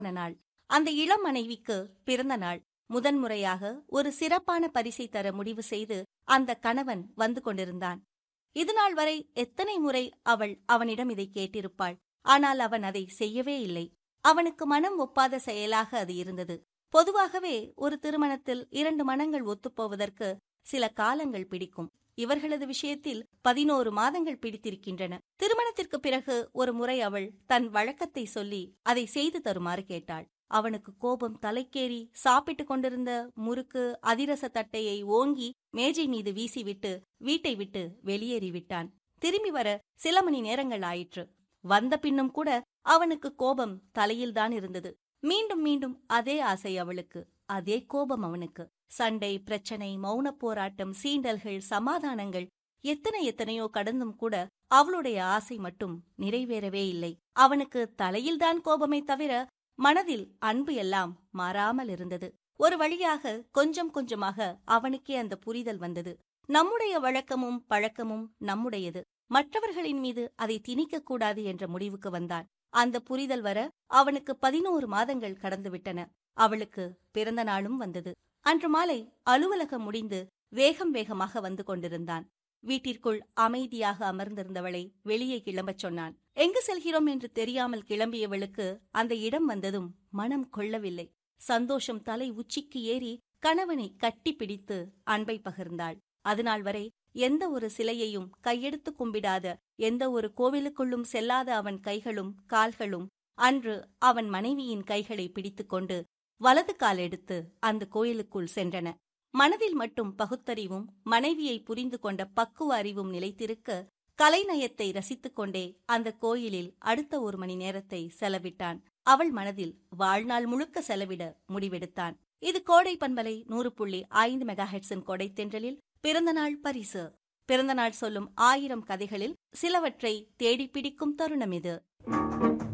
நாள் அந்த இளம் மனைவிக்கு பிறந்த நாள் முதன்முறையாக ஒரு சிறப்பான பரிசை தர முடிவு செய்து அந்த கணவன் வந்து கொண்டிருந்தான் இதுநாள் வரை எத்தனை முறை அவள் அவனிடம் இதை கேட்டிருப்பாள் ஆனால் அவன் அதை செய்யவே இல்லை அவனுக்கு மனம் ஒப்பாத செயலாக அது இருந்தது பொதுவாகவே ஒரு திருமணத்தில் இரண்டு மனங்கள் ஒத்துப்போவதற்கு சில காலங்கள் பிடிக்கும் இவர்களது விஷயத்தில் பதினோரு மாதங்கள் பிடித்திருக்கின்றன திருமணத்திற்கு பிறகு ஒரு முறை அவள் தன் வழக்கத்தை சொல்லி அதை செய்து தருமாறு கேட்டாள் அவனுக்கு கோபம் தலைக்கேறி சாப்பிட்டுக் கொண்டிருந்த முறுக்கு அதிரச தட்டையை ஓங்கி மேஜை மீது வீசிவிட்டு வீட்டை விட்டு வெளியேறிவிட்டான் திரும்பி வர சில மணி நேரங்கள் ஆயிற்று வந்த பின்னும் கூட அவனுக்கு கோபம் தலையில்தான் இருந்தது மீண்டும் மீண்டும் அதே ஆசை அவளுக்கு அதே கோபம் அவனுக்கு சண்டை பிரச்சனை மௌனப் போராட்டம் சீண்டல்கள் சமாதானங்கள் எத்தனை எத்தனையோ கடந்தும் கூட அவளுடைய ஆசை மட்டும் நிறைவேறவே இல்லை அவனுக்கு தலையில்தான் கோபமே தவிர மனதில் அன்பு எல்லாம் மாறாமல் இருந்தது ஒரு வழியாக கொஞ்சம் கொஞ்சமாக அவனுக்கே அந்த புரிதல் வந்தது நம்முடைய வழக்கமும் பழக்கமும் நம்முடையது மற்றவர்களின் மீது அதை திணிக்கக் கூடாது என்ற முடிவுக்கு வந்தான் அந்த புரிதல் வர அவனுக்கு பதினோரு மாதங்கள் கடந்துவிட்டன அவளுக்கு பிறந்த நாளும் வந்தது அன்று மாலை அலுவலகம் முடிந்து வேகம் வேகமாக வந்து கொண்டிருந்தான் வீட்டிற்குள் அமைதியாக அமர்ந்திருந்தவளை வெளியே கிளம்பச் சொன்னான் எங்கு செல்கிறோம் என்று தெரியாமல் கிளம்பியவளுக்கு அந்த இடம் வந்ததும் மனம் கொள்ளவில்லை சந்தோஷம் தலை உச்சிக்கு ஏறி கணவனை கட்டி பிடித்து அன்பை பகிர்ந்தாள் அதுநாள் வரை எந்த ஒரு சிலையையும் கையெடுத்து கும்பிடாத எந்த ஒரு கோவிலுக்குள்ளும் செல்லாத அவன் கைகளும் கால்களும் அன்று அவன் மனைவியின் கைகளை பிடித்துக்கொண்டு வலது கால் எடுத்து அந்த கோயிலுக்குள் சென்றன மனதில் மட்டும் பகுத்தறிவும் மனைவியை புரிந்து கொண்ட பக்குவ அறிவும் நிலைத்திருக்க கலைநயத்தை ரசித்துக் கொண்டே அந்த கோயிலில் அடுத்த ஒரு மணி நேரத்தை செலவிட்டான் அவள் மனதில் வாழ்நாள் முழுக்க செலவிட முடிவெடுத்தான் இது கோடை பண்பலை நூறு புள்ளி ஐந்து மெகா ஹெட்ஸின் கொடை தென்றலில் பிறந்தநாள் பரிசு பிறந்தநாள் சொல்லும் ஆயிரம் கதைகளில் சிலவற்றை தேடிப்பிடிக்கும் தருணம் இது